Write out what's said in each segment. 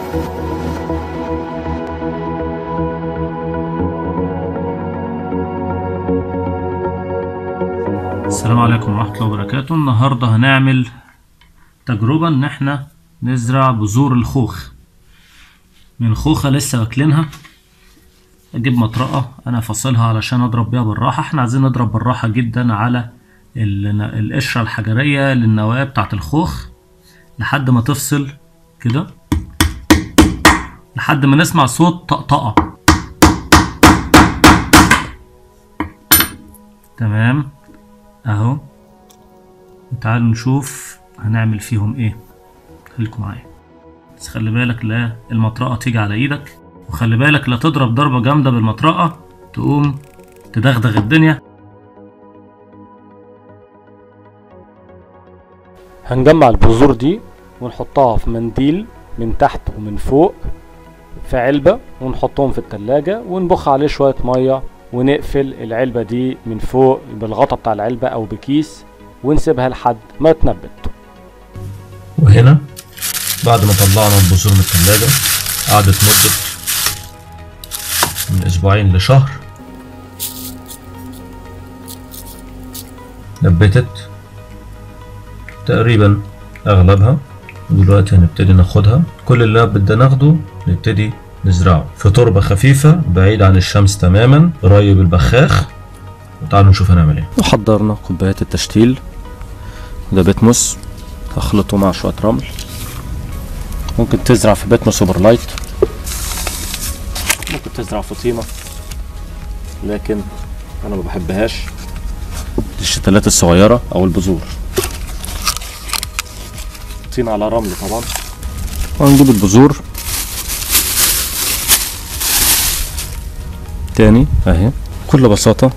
السلام عليكم ورحمة الله وبركاته النهاردة هنعمل تجربة ان احنا نزرع بذور الخوخ من خوخة لسه واكلينها اجيب مطرقة انا فاصلها علشان اضرب بيها بالراحة احنا عايزين نضرب بالراحة جدا على ال- القشرة الحجرية للنواة بتاعة الخوخ لحد ما تفصل كده لحد ما نسمع صوت طقطقة تمام اهو تعالوا نشوف هنعمل فيهم ايه خليكم معايا بس خلي بالك لا المطرقة تيجي على ايدك وخلي بالك لا تضرب ضربة جامدة بالمطرقة تقوم تدغدغ الدنيا هنجمع البذور دي ونحطها في منديل من تحت ومن فوق في علبة ونحطهم في التلاجة ونبخ عليه شوية مية ونقفل العلبة دي من فوق بالغطا بتاع العلبة أو بكيس ونسيبها لحد ما تنبت وهنا بعد ما طلعنا البذور من التلاجة قعدت مدة من أسبوعين لشهر نبتت تقريبا أغلبها ودلوقتي هنبتدي ناخدها كل اللي بدنا ناخده نبتدي نزرعه في تربة خفيفة بعيد عن الشمس تماما قريب البخاخ وتعالوا نشوف هنعمل ايه وحضرنا كوبايات التشتيل ده بيتموس هخلطه مع شوية رمل ممكن تزرع في بيتنا سوبر لايت ممكن تزرع في طينة لكن أنا ما بحبهاش الشتلات الصغيرة أو البذور طين على رمل طبعا وهنجيب البذور تاني اهي بكل بساطة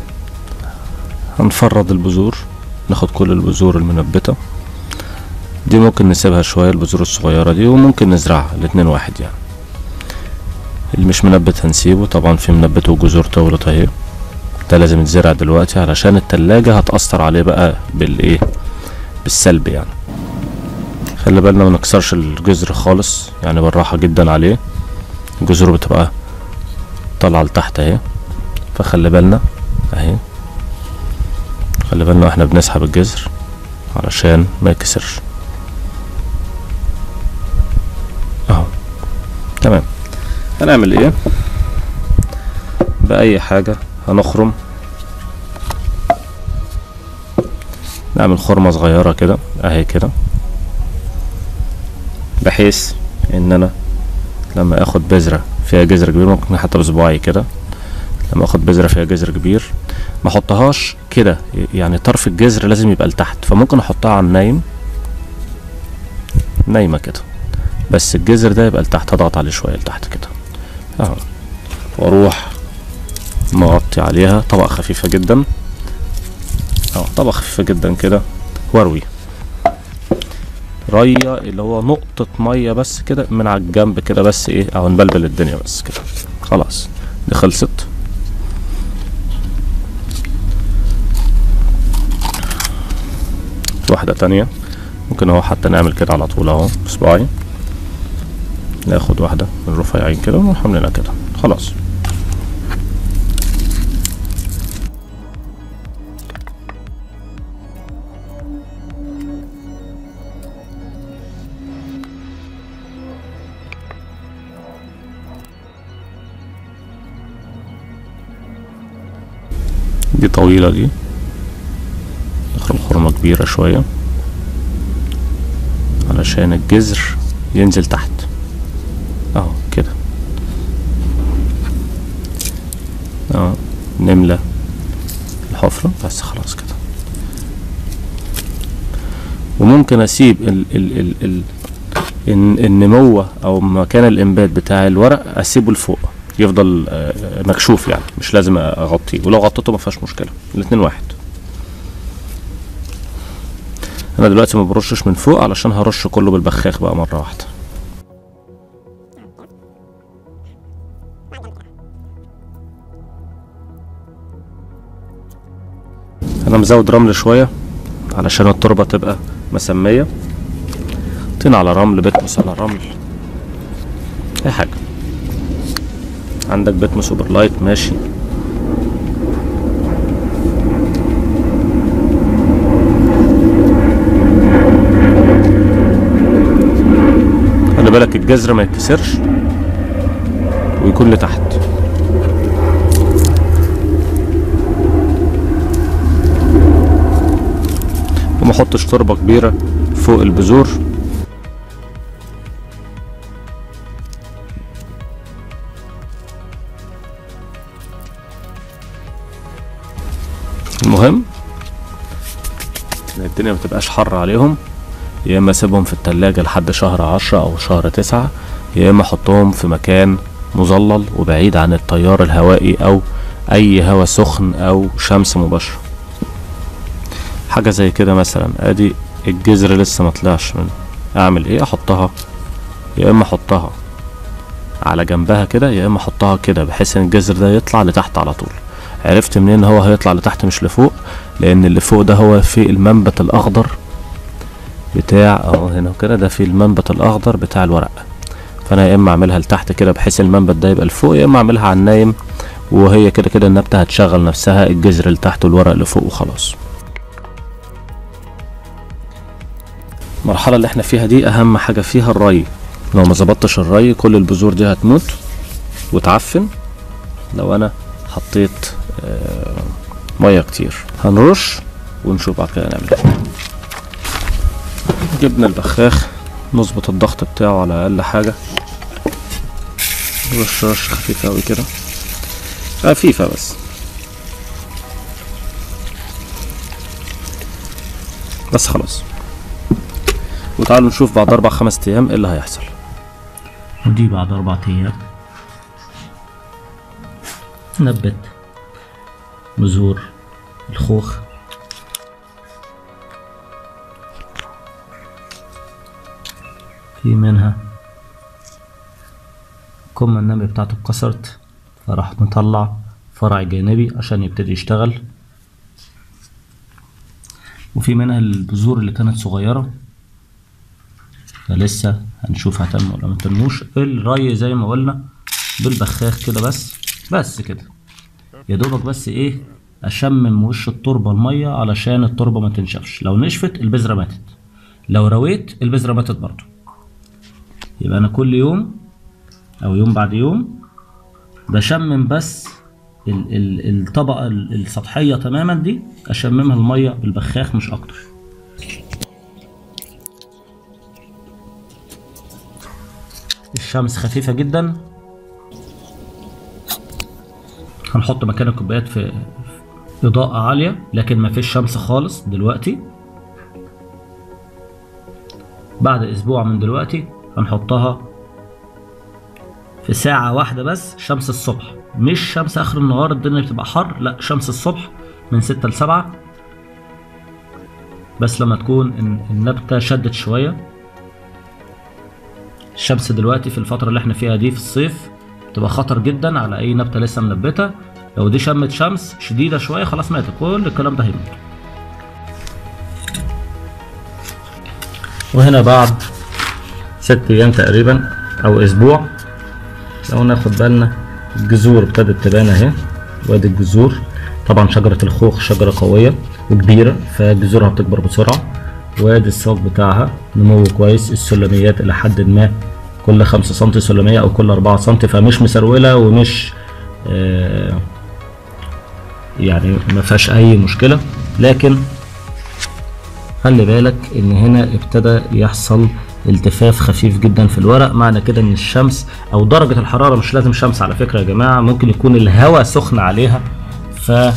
هنفرد البذور ناخد كل البذور المنبتة دي ممكن نسيبها شوية البذور الصغيرة دي وممكن نزرعها الاتنين واحد يعني اللي مش منبت هنسيبه طبعا في منبت وجذور طولت اهي ده لازم يتزرع دلوقتي علشان التلاجة هتأثر عليه بقى بالايه بالسلب يعني خلي بالنا ما نكسرش الجذر خالص يعني بالراحة جدا عليه الجذور بتبقى طالعة لتحت اهي فخلي بالنا اهي خلي بالنا واحنا بنسحب الجذر علشان ما يكسرش اهو تمام هنعمل ايه بأي حاجة هنخرم نعمل خرمة صغيرة كده اهي كده بحيث ان انا لما اخد بذرة فيها جذر كبير ممكن حتى بصباعي كده لما اخد بذرة فيها جذر كبير ما احطهاش كده يعني طرف الجذر لازم يبقى لتحت فممكن احطها على النايم نايمة كده بس الجذر ده يبقى لتحت اضغط عليه شوية لتحت كده اهو واروح مغطي عليها طبقة خفيفة جدا اهو طبقة خفيفة جدا كده واروي رية اللي هو نقطة مية بس كده من على الجنب كده بس ايه او نبلبل الدنيا بس كده خلاص دي خلصت واحدة تانية ممكن اهو حتى نعمل كده على طول اهو بصباعي ناخد واحدة من الرفيعين كده ونروح عاملينها كده خلاص دي طويلة دي نخرم خرمة كبيرة شوية علشان الجذر ينزل تحت اهو كده اه نملى الحفرة بس خلاص كده وممكن اسيب ال ال ال ال الن- النمو او مكان الانبات بتاع الورق اسيبه لفوق يفضل آه، مكشوف يعني مش لازم اغطيه ولو غطيته ما فيهاش مشكله الاتنين واحد انا دلوقتي ما برشش من فوق علشان هرش كله بالبخاخ بقى مره واحده انا مزود رمل شويه علشان التربه تبقى مسميه طين على رمل بتمس على رمل اي حاجه عندك بيتم سوبر لايت ماشي خلي بالك الجذر ما يتكسرش ويكون لتحت وما احطش تربه كبيره فوق البذور المهم ان الدنيا ما تبقاش حر عليهم يا اما اسيبهم في التلاجة لحد شهر عشرة او شهر تسعة يا اما احطهم في مكان مظلل وبعيد عن التيار الهوائي او اي هواء سخن او شمس مباشرة حاجة زي كده مثلا ادي الجذر لسه ما طلعش من اعمل ايه احطها يا اما احطها على جنبها كده يا اما احطها كده بحيث ان الجذر ده يطلع لتحت على طول عرفت منين هو هيطلع لتحت مش لفوق لان اللي فوق ده هو في المنبت الاخضر بتاع اهو هنا كده ده في المنبت الاخضر بتاع الورق فانا يا اما اعملها لتحت كده بحيث المنبت ده يبقى لفوق يا اما اعملها على النايم وهي كده كده النبتة هتشغل نفسها الجذر لتحت والورق لفوق وخلاص المرحلة اللي احنا فيها دي اهم حاجة فيها الري لو ما ظبطتش الري كل البذور دي هتموت وتعفن لو انا حطيت آه، ميه كتير هنرش ونشوف بعد كده نعمل ايه جبنا البخاخ نظبط الضغط بتاعه على اقل حاجه رش رش خفيف اوي كده خفيفه بس بس خلاص وتعالوا نشوف بعد اربع خمس ايام ايه اللي هيحصل ودي بعد أربع أيام نبت بذور الخوخ في منها كم النبي بتاعته اتكسرت فراح نطلع فرع جانبي عشان يبتدي يشتغل وفي منها البذور اللي كانت صغيرة فلسه هنشوف هتم ولا ما تموش الري زي ما قلنا بالبخاخ كده بس بس كده يا دوبك بس ايه اشمم وش التربه الميه علشان التربه ما تنشفش لو نشفت البذره ماتت لو رويت البذره ماتت برضو يبقى انا كل يوم او يوم بعد يوم بشمم بس ال ال الطبقه ال- السطحيه تماما دي اشممها الميه بالبخاخ مش اكتر الشمس خفيفه جدا هنحط مكان الكوبايات في في إضاءة عالية لكن ما فيش شمس خالص دلوقتي بعد أسبوع من دلوقتي هنحطها في ساعة واحدة بس شمس الصبح مش شمس آخر النهار الدنيا بتبقى حر لا شمس الصبح من ستة لسبعة بس لما تكون الن- النبتة شدت شوية الشمس دلوقتي في الفترة اللي احنا فيها دي في الصيف تبقى خطر جدا على اي نبته لسه منبته لو دي شمت شمس شديده شويه خلاص ماتت كل الكلام ده هيموت وهنا بعد ست ايام تقريبا او اسبوع لو ناخد بالنا الجذور ابتدت تبان اهي وادي الجذور طبعا شجرة الخوخ شجرة قوية وكبيرة فجذورها بتكبر بسرعة وادي الساق بتاعها نمو كويس السلميات إلى حد ما كل خمسة سنتي سلمية أو كل أربعة سنتي فمش مسرولة ومش آه يعني ما فيهاش أي مشكلة لكن خلي بالك ان هنا ابتدى يحصل التفاف خفيف جدا في الورق معنى كده ان الشمس او درجة الحرارة مش لازم شمس على فكرة يا جماعة ممكن يكون الهواء سخن عليها ف آه،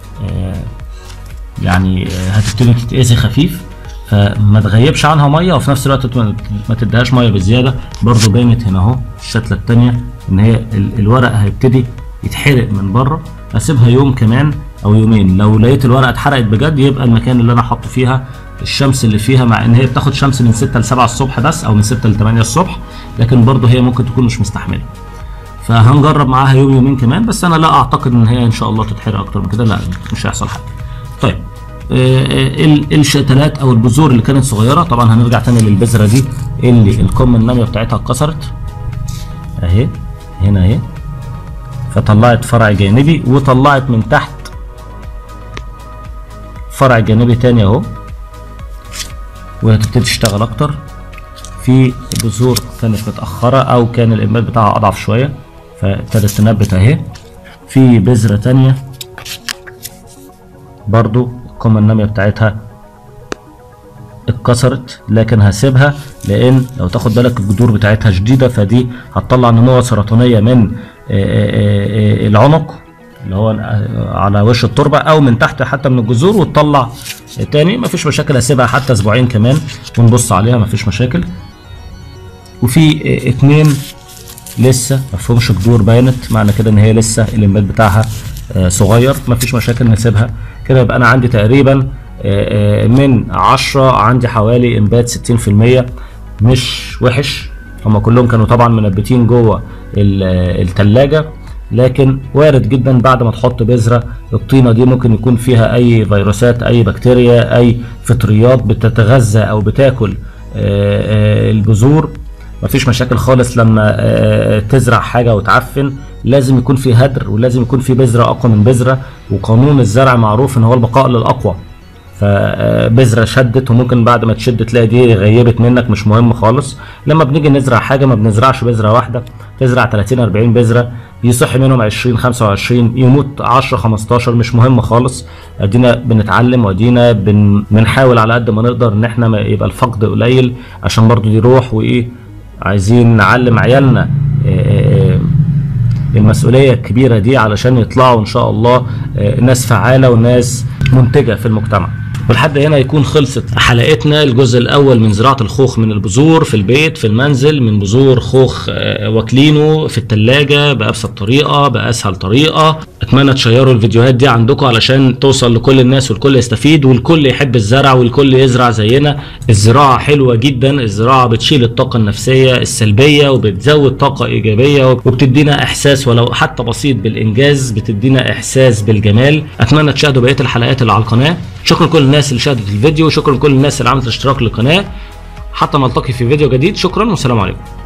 يعني آه، هتبتدي تتأذي خفيف فما تغيبش عنها ميه وفي نفس الوقت ما ما تديهاش ميه بزياده برضو بانت هنا اهو الشتله التانيه ان هي ال- الورق هيبتدي يتحرق من بره اسيبها يوم كمان او يومين لو لقيت الورقه اتحرقت بجد يبقى المكان اللي انا حاطه فيها الشمس اللي فيها مع ان هي بتاخد شمس من 6 ل 7 الصبح بس او من 6 ل 8 الصبح لكن برضه هي ممكن تكون مش مستحمله فهنجرب معاها يوم يومين كمان بس انا لا اعتقد ان هي ان شاء الله تتحرق اكتر من كده لا مش هيحصل حاجه طيب آه، آه، ال- الشتلات او البذور اللي كانت صغيره طبعا هنرجع تاني للبذره دي اللي القمه الناميه بتاعتها اتكسرت اهي هنا اهي فطلعت فرع جانبي وطلعت من تحت فرع جانبي تاني اهو وهتبتدي تشتغل اكتر في بذور كانت متأخرة او كان الانبات بتاعها اضعف شوية فابتدت تنبت اهي في بذرة تانية برضو القمة النامية بتاعتها اتكسرت لكن هسيبها لان لو تاخد بالك الجذور بتاعتها شديدة فدي هتطلع نموة سرطانية من آه، آه، آه، العنق اللي هو على وش التربة او من تحت حتى من الجذور وتطلع تاني مفيش مشاكل هسيبها حتى اسبوعين كمان ونبص عليها مفيش مشاكل وفي اتنين لسه مفهومش جذور بانت معنى كده ان هي لسه الانبات بتاعها آه، صغير مفيش مشاكل نسيبها كده يبقى انا عندي تقريبا آه، آه، من عشرة عندي حوالي انبات ستين في المية مش وحش هما كلهم كانوا طبعا منبتين جوه ال- آه، التلاجة لكن وارد جدا بعد ما تحط بذرة الطينة دي ممكن يكون فيها اي فيروسات اي بكتيريا اي فطريات بتتغذى او بتاكل آه، آه، البذور مفيش مشاكل خالص لما آه، تزرع حاجة وتعفن لازم يكون في هدر ولازم يكون في بذرة أقوى من بذرة وقانون الزرع معروف إن هو البقاء للأقوى فبذرة شدت وممكن بعد ما تشد تلاقي دي غيبت منك مش مهم خالص لما بنيجي نزرع حاجة ما بنزرعش بذرة واحدة تزرع 30 40 بذرة يصح منهم 20 25 يموت 10 15 مش مهم خالص ادينا بنتعلم وادينا بن بنحاول على قد ما نقدر ان احنا ما يبقى الفقد قليل عشان برضو دي روح وايه عايزين نعلم عيالنا آه، آه، المسؤولية الكبيرة دي علشان يطلعوا إن شاء الله آه، ناس فعالة وناس منتجة في المجتمع ولحد هنا يكون خلصت حلقتنا الجزء الأول من زراعة الخوخ من البذور في البيت في المنزل من بذور خوخ آه، واكلينه في التلاجة بأبسط طريقة بأسهل طريقة أتمنى تشيروا الفيديوهات دي عندكم علشان توصل لكل الناس والكل يستفيد والكل يحب الزرع والكل يزرع زينا الزراعة حلوة جدا الزراعة بتشيل الطاقة النفسية السلبية وبتزود طاقة إيجابية وبتدينا إحساس ولو حتى بسيط بالإنجاز بتدينا إحساس بالجمال أتمنى تشاهدوا بقية الحلقات اللي على القناة شكرا لكل الناس اللي شاهدت الفيديو شكرا لكل الناس اللي عملت اشتراك للقناة حتى نلتقي في فيديو جديد شكرا والسلام عليكم